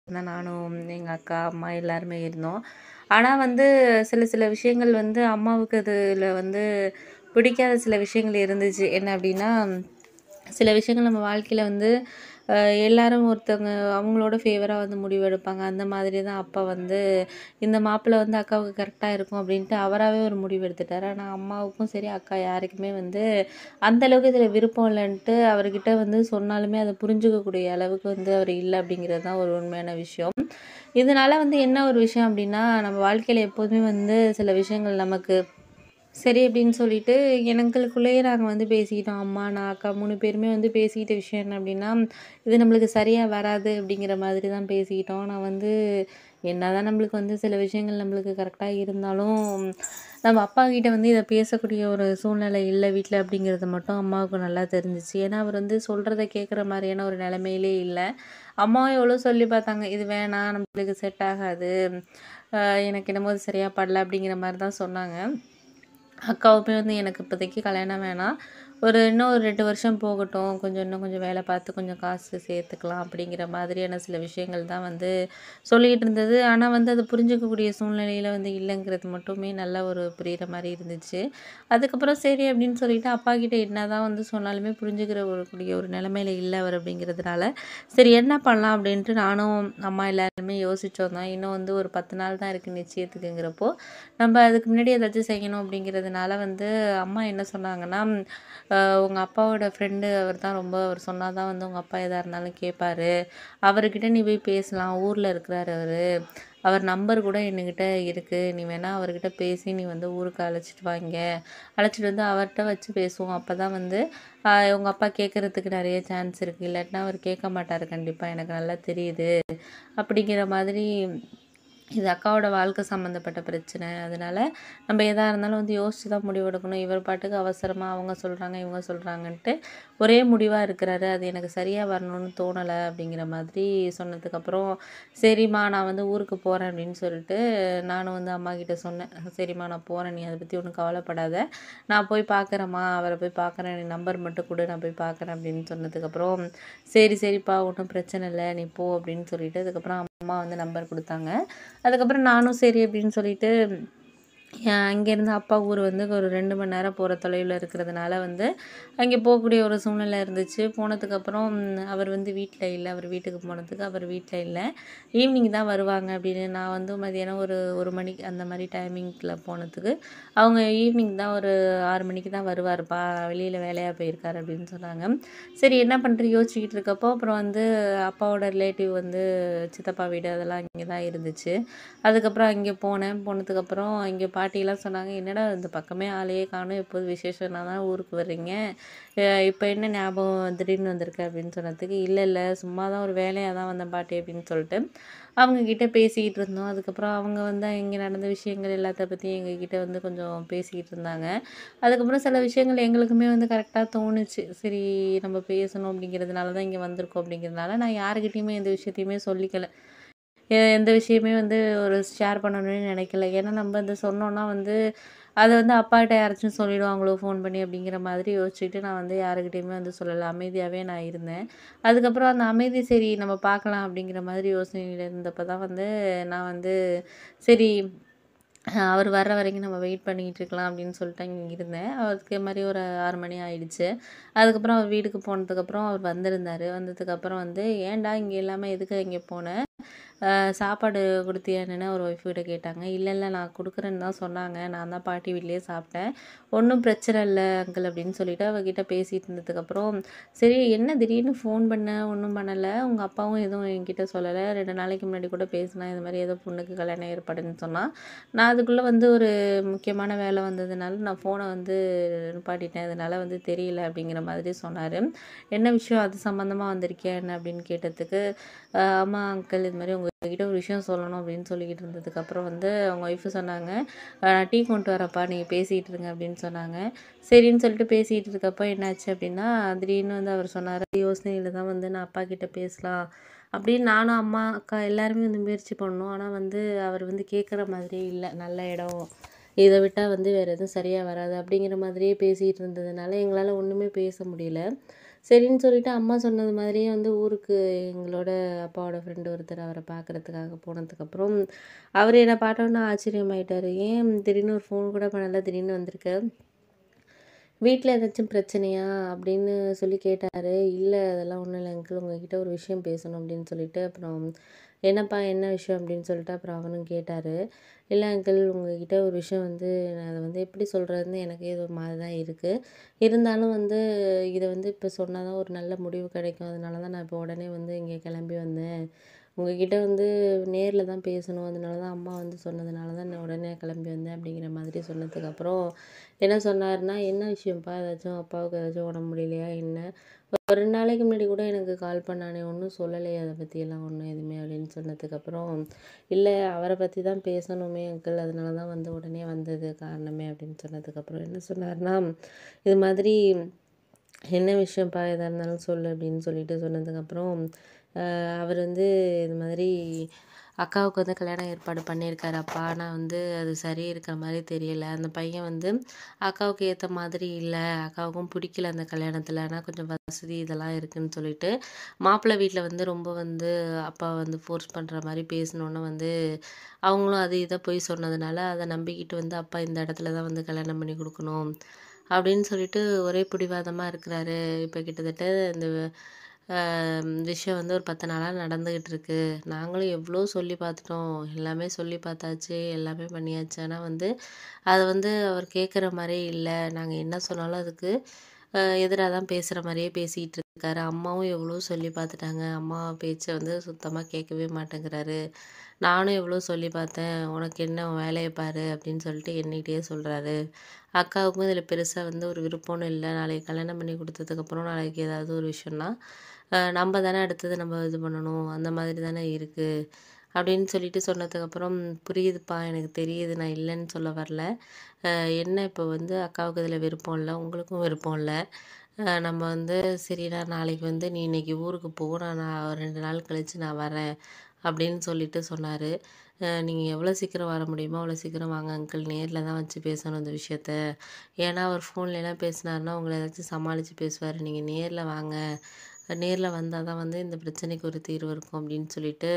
தான் நானும் எங்கள் அக்கா அம்மா எல்லாருமே இருந்தோம் ஆனால் வந்து சில சில விஷயங்கள் வந்து அம்மாவுக்கு அதில் வந்து பிடிக்காத சில விஷயங்கள் இருந்துச்சு என்ன அப்படின்னா சில விஷயங்கள் நம்ம வாழ்க்கையில் வந்து அஹ், எல்லாரும் ஒருத்தவங்க அவங்களோட ஃபேவராக வந்து முடிவெடுப்பாங்க அந்த மாதிரி தான் அப்பா வந்து இந்த மாப்பிள்ளை வந்து அக்காவுக்கு கரெக்டாக இருக்கும் அப்படின்ட்டு அவராகவே ஒரு முடிவு எடுத்துட்டார் ஆனால் அம்மாவுக்கும் சரி அக்கா யாருக்குமே வந்து அந்த அளவுக்கு இதில் விருப்பம் இல்லைன்ட்டு அவர்கிட்ட வந்து சொன்னாலுமே அதை புரிஞ்சுக்கக்கூடிய அளவுக்கு வந்து அவர் இல்லை அப்படிங்கிறது தான் ஒரு உண்மையான விஷயம் இதனால வந்து என்ன ஒரு விஷயம் அப்படின்னா நம்ம வாழ்க்கையில் எப்போதுமே வந்து சில விஷயங்கள் நமக்கு சரி அப்படின்னு சொல்லிட்டு எங்களுக்குள்ளேயே நாங்கள் வந்து பேசிக்கிட்டோம் அம்மா நான் அக்கா மூணு பேருமே வந்து பேசிக்கிட்ட விஷயம் என்ன அப்படின்னா இது நம்மளுக்கு சரியாக வராது அப்படிங்கிற மாதிரி தான் பேசிக்கிட்டோம் நான் வந்து என்னதான் நம்மளுக்கு வந்து சில விஷயங்கள் நம்மளுக்கு கரெக்டாக இருந்தாலும் நம்ம அப்பா கிட்ட வந்து இதை பேசக்கூடிய ஒரு சூழ்நிலை இல்லை வீட்டில் அப்படிங்கிறது மட்டும் அம்மாவுக்கு நல்லா தெரிஞ்சிச்சு ஏன்னா அவர் வந்து சொல்கிறத கேட்குற மாதிரியான ஒரு நிலைமையிலே இல்லை அம்மாவும் எவ்வளோ சொல்லி பார்த்தாங்க இது வேணாம் நம்மளுக்கு செட் ஆகாது ஆஹ் எனக்கு என்னமோ அது சரியாக படல அப்படிங்கிற மாதிரி தான் சொன்னாங்க அக்காவுமே வந்து எனக்கு இப்போதைக்கு கல்யாணம் வேணாம் ஒரு இன்னும் ஒரு ரெண்டு வருஷம் போகட்டும் கொஞ்சம் இன்னும் கொஞ்சம் வேலை பார்த்து கொஞ்சம் காசு சேர்த்துக்கலாம் அப்படிங்கிற மாதிரியான சில விஷயங்கள் தான் வந்து சொல்லிகிட்டு இருந்தது ஆனால் வந்து அதை புரிஞ்சுக்கக்கூடிய சூழ்நிலையில் வந்து இல்லைங்கிறது மட்டுமே நல்ல ஒரு புரிகிற மாதிரி இருந்துச்சு அதுக்கப்புறம் சரி அப்படின்னு சொல்லிட்டு அப்பா கிட்ட என்ன தான் வந்து சொன்னாலுமே புரிஞ்சுக்கிற ஒரு கூடிய ஒரு நிலமையில இல்லை அவர் அப்படிங்கிறதுனால சரி என்ன பண்ணலாம் அப்படின்ட்டு நானும் அம்மா எல்லாருமே யோசிச்சோம் தான் இன்னும் வந்து ஒரு பத்து நாள் தான் இருக்குது நிச்சயத்துக்குங்கிறப்போ நம்ம அதுக்கு முன்னாடி ஏதாச்சும் செய்யணும் அப்படிங்கிறதுனால வந்து அம்மா என்ன சொன்னாங்கன்னா உங்கள் அப்பாவோட ஃப்ரெண்டு அவர் தான் ரொம்ப அவர் சொன்னால் தான் வந்து உங்கள் அப்பா எதாக இருந்தாலும் கேட்பாரு அவர்கிட்ட நீ போய் பேசலாம் ஊரில் இருக்கிறாரு அவர் அவர் நம்பர் கூட என்கிட்ட இருக்குது நீ வேணால் அவர்கிட்ட பேசி நீ வந்து ஊருக்கு அழைச்சிட்டு வாங்க அழைச்சிட்டு வந்து அவர்கிட்ட வச்சு பேசுவோம் அப்போ தான் வந்து ஆஹ் உங்கள் அப்பா கேட்குறதுக்கு நிறைய சான்ஸ் இருக்குது இல்லாட்டினா அவர் கேட்க மாட்டார் கண்டிப்பாக எனக்கு நல்லா தெரியுது அப்படிங்கிற மாதிரி இது அக்காவோட வாழ்க்கை சம்மந்தப்பட்ட பிரச்சனை அதனால நம்ம எதாக இருந்தாலும் வந்து யோசிச்சு தான் முடிவெடுக்கணும் இவர் பாட்டுக்கு அவசரமாக அவங்க சொல்கிறாங்க இவங்க சொல்கிறாங்கன்ட்டு ஒரே முடிவாக இருக்கிறாரு அது எனக்கு சரியாக வரணும்னு தோணலை அப்படிங்கிற மாதிரி சொன்னதுக்கப்புறம் சரிம்மா நான் வந்து ஊருக்கு போகிறேன் அப்படின்னு சொல்லிட்டு நானும் வந்து அம்மா கிட்ட சொன்னேன் சரிம்மா நான் போகிறேன் நீ அதை பற்றி ஒன்றும் கவலைப்படாத நான் போய் பார்க்குறேம்மா அவரை போய் பார்க்குறேன் நீ நம்பர் மட்டும் கொடு நான் போய் பார்க்குறேன் அப்படின்னு சொன்னதுக்கப்புறம் சரி சரிப்பா ஒன்றும் பிரச்சனை இல்லை நீ போ அப்படின்னு சொல்லிட்டு அதுக்கப்புறம் அம்மா வந்து நம்பர் கொடுத்தாங்க அதுக்கப்புறம் நானும் சரி அப்படின்னு சொல்லிட்டு அஹ் அங்கேருந்து அப்பா ஊர் வந்து ஒரு ரெண்டு மணி நேரம் போகிற தொலைவில் இருக்கிறதுனால வந்து அங்கே போகக்கூடிய ஒரு சூழ்நிலை இருந்துச்சு போனதுக்கப்புறம் அவர் வந்து வீட்டில் இல்லை அவர் வீட்டுக்கு போனதுக்கு அவர் வீட்டில் இல்லை ஈவினிங் தான் வருவாங்க அப்படின்னு நான் வந்து மதியானம் ஒரு ஒரு மணிக்கு அந்த மாதிரி டைமிங்கில் போனதுக்கு அவங்க ஈவினிங் தான் ஒரு ஆறு மணிக்கு தான் வருவாருப்பா வெளியில் வேலையாக போயிருக்காரு அப்படின்னு சொன்னாங்க சரி என்ன பண்ணுறது யோசிச்சுக்கிட்டு இருக்கப்போ அப்புறம் வந்து அப்பாவோட ரிலேட்டிவ் வந்து சித்தப்பா வீடு அதெல்லாம் இங்கே தான் இருந்துச்சு அதுக்கப்புறம் அங்கே போனேன் போனதுக்கப்புறம் இங்கே பாட்டிலாம் சொன்னாங்க என்னடா இந்த பக்கமே ஆளையே காணும் எப்போது விசேஷம்னா தான் ஊருக்கு வர்றீங்க இப்போ என்ன ஞாபகம் திடீர்னு வந்திருக்கு அப்படின்னு சொன்னதுக்கு இல்லை இல்லை சும்மா தான் ஒரு வேலையாக தான் வந்தேன் பாட்டி அப்படின்னு சொல்லிட்டு அவங்க கிட்ட பேசிக்கிட்டு இருந்தோம் அதுக்கப்புறம் அவங்க வந்து இங்கே நடந்த விஷயங்கள் எல்லாத்த பற்றியும் எங்ககிட்ட வந்து கொஞ்சம் பேசிக்கிட்டு இருந்தாங்க அதுக்கப்புறம் சில விஷயங்கள் எங்களுக்குமே வந்து கரெக்டாக தோணுச்சு சரி நம்ம பேசணும் அப்படிங்கிறதுனால தான் இங்கே வந்திருக்கோம் அப்படிங்கிறதுனால நான் யாருக்கிட்டேயுமே எந்த விஷயத்தையுமே சொல்லிக்கல எ- எந்த விஷயமே வந்து ஒரு ஷேர் பண்ணணும்னு நினைக்கல ஏன்னா நம்ம இந்த சொன்னோன்னா வந்து அதை வந்து அப்பாகிட்ட யாராச்சும் சொல்லிடுவாங்களோ ஃபோன் பண்ணி அப்படிங்கிற மாதிரி யோசிச்சுட்டு நான் வந்து யாருக்கிட்டேயுமே வந்து சொல்லலை அமைதியாகவே நான் இருந்தேன் அதுக்கப்புறம் அந்த அமைதி சரி நம்ம பார்க்கலாம் அப்படிங்கிற மாதிரி யோசனையில் இருந்தப்போ தான் வந்து நான் வந்து சரி அஹ் அவர் வர்ற வரைக்கும் நம்ம வெயிட் பண்ணிக்கிட்டு இருக்கலாம் அப்படின்னு சொல்லிட்டு அங்கே இருந்தேன் அதுக்கு மாதிரி ஒரு ஆறு மணி ஆயிடுச்சு அதுக்கப்புறம் அவர் வீட்டுக்கு போனதுக்கப்புறம் அவர் வந்திருந்தார் வந்ததுக்கப்புறம் வந்து ஏன்டா இங்கே இல்லாமல் எதுக்கு இங்கே போனேன் அஹ் சாப்பாடு கொடுத்தியான்னு ஒரு ஒய்ஃப் கிட்ட கேட்டாங்க இல்லை இல்லை நான் கொடுக்குறேன்னு தான் சொன்னாங்க நான் தான் பாட்டி வீட்லேயே சாப்பிட்டேன் ஒன்றும் பிரச்சனை இல்லை அங்கிள் அப்படின்னு சொல்லிட்டு அவகிட்ட பேசிட்டு இருந்ததுக்கப்புறம் சரி என்ன திடீர்னு ஃபோன் பண்ண ஒன்றும் பண்ணலை உங்கள் அப்பாவும் எதுவும் என்கிட்ட சொல்லலை ரெண்டு நாளைக்கு முன்னாடி கூட பேசினேன் இது மாதிரி ஏதோ பொண்ணுக்கு கல்யாணம் ஏற்பாடுன்னு சொன்னால் நான் அதுக்குள்ளே வந்து ஒரு முக்கியமான வேலை வந்ததுனால நான் ஃபோனை வந்து நிப்பாட்டிட்டேன் அதனால வந்து தெரியல அப்படிங்கிற மாதிரி சொன்னார் என்ன விஷயம் அது சம்மந்தமாக வந்திருக்கியா என்ன அப்படின்னு கேட்டதுக்கு "ஆஹ் ஆமாம் அங்கிள் இது மாதிரி உங்ககிட்ட ஒரு விஷயம் சொல்லணும் அப்படின்னு சொல்லிக்கிட்டு இருந்ததுக்கப்புறம் வந்து அவங்க ஒய்ஃபு சொன்னாங்க "ஆஹ் நான் டீ கொண்டு வரப்பா நீங்கள் பேசிகிட்டு இருங்க அப்படின்னு சொன்னாங்க சரின்னு சொல்லிட்டு பேசிகிட்டு இருக்கப்போ என்னாச்சு அப்படின்னா திடீர்னு வந்து அவர் சொன்னார் யோசனையில் தான் வந்து நான் அப்பா கிட்ட பேசலாம் அப்படின்னு நானும் அம்மா அக்கா எல்லாருமே வந்து முயற்சி பண்ணோம் ஆனால் வந்து அவர் வந்து கேட்குற மாதிரியே இல்லை நல்ல இடம் இதை விட்டால் வந்து வேறு எதுவும் சரியாக வராது அப்படிங்கிற மாதிரியே பேசிகிட்டு இருந்ததுனால எங்களால் ஒன்றுமே பேச முடியல சரின்னு சொல்லிட்டு அம்மா சொன்னது மாதிரியே வந்து ஊருக்கு எங்களோட அப்பாவோட ஃப்ரெண்டு ஒருத்தர் அவரை பார்க்குறதுக்காக போனதுக்கப்புறம் அவர் என்னை பார்த்தோன்னே ஆச்சரியமாயிட்டாரு ஏன் திடீர்னு ஒரு ஃபோன் கூட பண்ணல திடீர்னு வந்திருக்க வீட்டில் ஏதாச்சும் பிரச்சனையா அப்படின்னு சொல்லி கேட்டார் இல்லை அதெல்லாம் ஒன்றும் இல்லை அங்கிள் உங்ககிட்ட ஒரு விஷயம் பேசணும் அப்படின்னு சொல்லிட்டு அப்புறம் என்னப்பா என்ன விஷயம் அப்படின்னு சொல்லிட்டு அப்புறம் அவனும் கேட்டார் இல்லை அங்கிள் உங்ககிட்ட ஒரு விஷயம் வந்து நான் அதை வந்து எப்படி சொல்கிறதுன்னு எனக்கே இது ஒரு மாதிரி தான் இருக்குது இருந்தாலும் வந்து இதை வந்து இப்போ சொன்னால் தான் ஒரு நல்ல முடிவு கிடைக்கும் அதனால தான் நான் இப்போ உடனே வந்து இங்கே கிளம்பி வந்தேன் உங்ககிட்ட வந்து நேரில் தான் பேசணும் அதனால தான் அம்மா வந்து சொன்னதுனால தான் நான் உடனே கிளம்பி வந்தேன் அப்படிங்கிற மாதிரி சொன்னதுக்கப்புறம் என்ன சொன்னாருன்னா என்ன விஷயம்ப்பா ஏதாச்சும் அப்பாவுக்கு ஏதாச்சும் உடம்பு முடியலையா என்ன ஒரு ரெண்டு நாளைக்கு முன்னாடி கூட எனக்கு கால் பண்ணானே ஒன்றும் சொல்லலையே அதை பற்றியெல்லாம் ஒன்றும் எதுவுமே அப்படின்னு சொன்னதுக்கப்புறம் இல்லை அவரை பற்றி தான் பேசணுமே அங்கிள் அதனால தான் வந்து உடனே வந்தது காரணமே அப்படின்னு சொன்னதுக்கப்புறம் என்ன சொன்னார்னா இது மாதிரி என்ன விஷயம்ப்பா எதாக இருந்தாலும் சொல்லு அப்படின்னு சொல்லிட்டு சொன்னதுக்கப்புறம் அவர் வந்து இது மாதிரி அக்காவுக்கு வந்து கல்யாணம் ஏற்பாடு பண்ணியிருக்காரு அப்பா ஆனால் வந்து அது சரி இருக்கிற மாதிரி தெரியல அந்த பையன் வந்து அக்காவுக்கு ஏற்ற மாதிரி இல்லை அக்காவுக்கும் பிடிக்கல அந்த கல்யாணத்தில் ஆனால் கொஞ்சம் வசதி இதெல்லாம் இருக்குன்னு சொல்லிட்டு மாப்பிள்ளை வீட்டில் வந்து ரொம்ப வந்து அப்பா வந்து ஃபோர்ஸ் பண்ணுற மாதிரி பேசினோன்னே வந்து அவங்களும் அது இதை போய் சொன்னதுனால அதை நம்பிக்கிட்டு வந்து அப்பா இந்த இடத்துல தான் வந்து கல்யாணம் பண்ணி கொடுக்கணும் அப்படின்னு சொல்லிட்டு ஒரே பிடிவாதமாக இருக்கிறாரு இப்போ கிட்டத்தட்ட இந்த விஷயம் வந்து ஒரு பத்து நாளாக நடந்துக்கிட்டு இருக்கு நாங்களும் எவ்வளோ சொல்லி பார்த்துட்டோம் எல்லாமே சொல்லி பார்த்தாச்சு எல்லாமே பண்ணியாச்சு ஆனால் வந்து அதை வந்து அவர் கேட்குற மாதிரியே இல்லை நாங்கள் என்ன சொன்னாலும் அதுக்கு எதிராக தான் பேசுகிற மாதிரியே பேசிகிட்டு இருக்காரு அம்மாவும் எவ்வளோ சொல்லி பார்த்துட்டாங்க அம்மா பேச்சை வந்து சுத்தமாக கேட்கவே மாட்டேங்கிறாரு நானும் எவ்வளோ சொல்லி பார்த்தேன் உனக்கு என்ன உன் வேலையை பாரு அப்படின்னு சொல்லிட்டு என்கிட்டயே சொல்கிறாரு அக்காவுக்கும் இதில் பெருசாக வந்து ஒரு விருப்பம்னு இல்லை நாளைக்கு கல்யாணம் பண்ணி கொடுத்ததுக்கப்புறம் நாளைக்கு ஏதாவது ஒரு விஷயம்னா நம்ம தானே அடுத்தது நம்ம இது பண்ணணும் அந்த மாதிரி தானே இருக்குது அப்படின்னு சொல்லிட்டு சொன்னதுக்கப்புறம் புரியுதுப்பா எனக்கு தெரியுது நான் இல்லைன்னு சொல்ல வரல என்ன இப்போ வந்து அக்காவுக்கு இதில் விருப்பம் இல்லை உங்களுக்கும் விருப்பம் இல்லை நம்ம வந்து சரிடா நாளைக்கு வந்து நீ இன்னைக்கு ஊருக்கு போ நான் நான் ரெண்டு நாள் கழித்து நான் வரேன் அப்படின்னு சொல்லிட்டு சொன்னார் நீங்கள் எவ்வளோ சீக்கிரம் வர முடியுமோ அவ்வளோ சீக்கிரம் வாங்க அங்கிள் நேரில் தான் வச்சு பேசணும் இந்த விஷயத்த ஏன்னா அவர் ஃபோன்லலாம் பேசினாருன்னா உங்களை ஏதாச்சும் சமாளித்து பேசுவார் நீங்கள் நேரில் வாங்க நேரில் வந்தால் தான் வந்து இந்த பிரச்சனைக்கு ஒரு தீர்வு இருக்கும் அப்படின்னு சொல்லிட்டு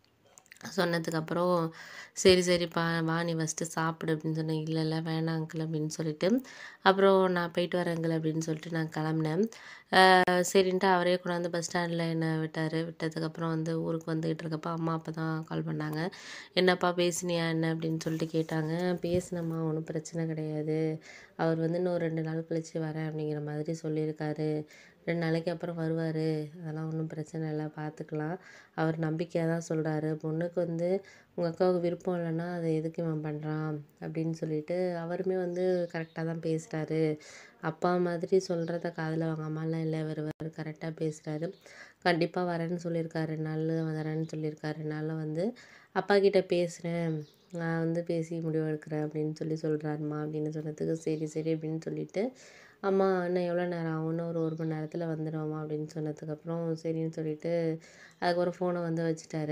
சொன்னதுக்கப்புறம் சரி சரிப்பா வா நீ ஃபஸ்ட்டு சாப்பிடு அப்படின்னு சொன்னேன் இல்லை இல்லை வேணாம் அங்கிள் அப்படின்னு சொல்லிட்டு அப்புறம் நான் போயிட்டு வரேன் அங்கிள் அப்படின்னு சொல்லிட்டு நான் கிளம்புனேன் சரின்ட்டு அவரே கொண்டாந்து பஸ் ஸ்டாண்டில் என்னை விட்டார் விட்டதுக்கப்புறம் வந்து ஊருக்கு வந்துக்கிட்டு இருக்கப்போ அம்மா அப்பா தான் கால் பண்ணாங்க என்னப்பா பேசினியா என்ன அப்படின்னு சொல்லிட்டு கேட்டாங்க பேசினம்மா ஒன்றும் பிரச்சனை கிடையாது அவர் வந்து இன்னும் ரெண்டு நாள் கழித்து வரேன் அப்படிங்கிற மாதிரி சொல்லியிருக்காரு ரெண்டு நாளைக்கு அப்புறம் வருவார் அதெல்லாம் ஒன்றும் பிரச்சனை இல்லை பார்த்துக்கலாம் அவர் நம்பிக்கையாக தான் சொல்கிறாரு பொண்ணுக்கு வந்து உங்கள் அக்காவுக்கு விருப்பம் இல்லைன்னா அதை எதுக்கு இவன் பண்ணுறான் அப்படின்னு சொல்லிட்டு அவருமே வந்து கரெக்டாக தான் பேசுகிறாரு அப்பா மாதிரி சொல்கிறத காதில் வாங்காமலாம் இல்லை இவர் இவர் கரெக்டாக பேசுகிறாரு கண்டிப்பாக வரேன்னு சொல்லியிருக்காரு ரெண்டு நாள் வரேன்னு சொல்லியிருக்காரு ரெண்டு நாளில் வந்து அப்பா கிட்ட பேசுகிறேன் நான் வந்து பேசி முடிவு எடுக்கிறேன் அப்படின்னு சொல்லி சொல்கிறாருமா அப்படின்னு சொன்னதுக்கு சரி சரி அப்படின்னு சொல்லிட்டு அம்மா இன்னும் எவ்வளோ நேரம் ஆகும் இன்னும் ஒரு ஒரு மணி நேரத்தில் வந்துடுவோம்மா அப்படின்னு சொன்னதுக்கப்புறம் சரின்னு சொல்லிட்டு அதுக்கப்புறம் ஃபோனை வந்து வச்சுட்டாரு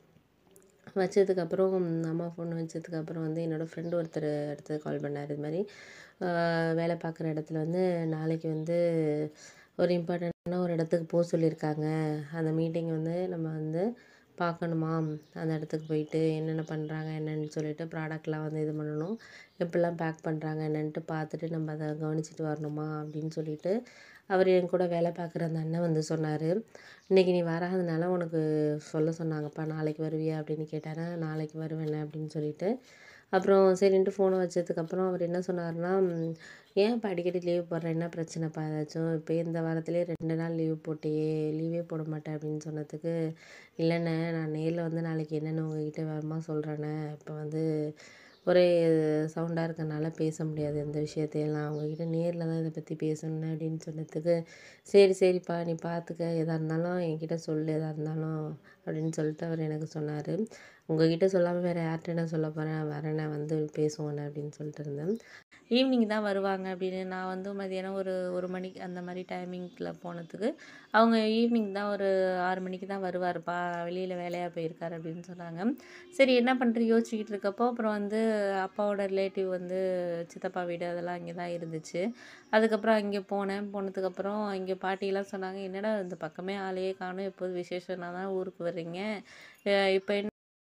வச்சதுக்கப்புறம் அம்மா ஃபோன் வச்சதுக்கப்புறம் வந்து என்னோடய ஃப்ரெண்டு ஒருத்தர் அடுத்து கால் பண்ணார் இது மாதிரி வேலை பார்க்குற இடத்துல வந்து நாளைக்கு வந்து ஒரு இம்பார்ட்டண்ட்டான ஒரு இடத்துக்கு போக சொல்லியிருக்காங்க அந்த மீட்டிங் வந்து நம்ம வந்து பார்க்கணுமா அந்த இடத்துக்கு போயிட்டு என்னென்ன பண்ணுறாங்க என்னன்னு சொல்லிட்டு ப்ராடக்ட்லாம் வந்து இது பண்ணணும் எப்படிலாம் பேக் பண்ணுறாங்க என்னன்ட்டு பார்த்துட்டு நம்ம அதை கவனிச்சிட்டு வரணுமா அப்படின்னு சொல்லிட்டு அவர் என் கூட வேலை பார்க்குற அந்த அண்ணன் வந்து சொன்னார் இன்றைக்கி நீ வராதனால உனக்கு சொல்ல சொன்னாங்கப்பா நாளைக்கு வருவியா அப்படின்னு கேட்டார் நாளைக்கு வருவேன் அப்படின்னு சொல்லிட்டு அப்புறம் சரின்ட்டு ஃபோனை வச்சதுக்கப்புறம் அவர் என்ன சொன்னார்னா ஏன் இப்போ அடிக்கடி லீவ் போடுறேன் என்ன பிரச்சனைப்பா ஏதாச்சும் இப்போ இந்த வாரத்துலேயே ரெண்டு நாள் லீவ் போட்டியே லீவே போட மாட்டேன் அப்படின்னு சொன்னதுக்கு இல்லைண்ணே நான் நேரில் வந்து நாளைக்கு என்னென்னு உங்ககிட்ட விவரமா சொல்கிறேண்ணே இப்போ வந்து ஒரே சவுண்டாக இருக்கறனால பேச முடியாது இந்த விஷயத்தையெல்லாம் அவங்கக்கிட்ட நேரில் தான் இதை பற்றி பேசணும் அப்படின்னு சொன்னதுக்கு சரி சரிப்பா நீ பார்த்துக்க எதாக இருந்தாலும் என்கிட்ட சொல்லு எதாக இருந்தாலும் அப்படின்னு சொல்லிட்டு அவர் எனக்கு சொன்னார் உங்ககிட்ட சொல்லாமல் வேறு யார்கிட்ட நான் சொல்ல போகிறேன் வரேண்ணே வந்து பேசுவோண்ணே அப்படின்னு சொல்லிட்டு இருந்தேன் ஈவினிங் தான் வருவாங்க அப்படின்னு நான் வந்து மதியானம் ஒரு ஒரு மணிக்கு அந்த மாதிரி டைமிங்கில் போனதுக்கு அவங்க ஈவினிங் தான் ஒரு ஆறு மணிக்கு தான் வருவாருப்பா வெளியில் வேலையாக போயிருக்காரு அப்படின்னு சொன்னாங்க சரி என்ன பண்ணுறது யோசிச்சுக்கிட்டு இருக்கப்போ அப்புறம் வந்து அப்பாவோட ரிலேட்டிவ் வந்து சித்தப்பா வீடு அதெல்லாம் இங்கே தான் இருந்துச்சு அதுக்கப்புறம் அங்கே போனேன் போனதுக்கப்புறம் இங்கே பாட்டியெல்லாம் சொன்னாங்க என்னடா இந்த பக்கமே ஆளையே காணும் எப்போது விசேஷம்னா தான் ஊருக்கு வர்றீங்க இப்போ என்ன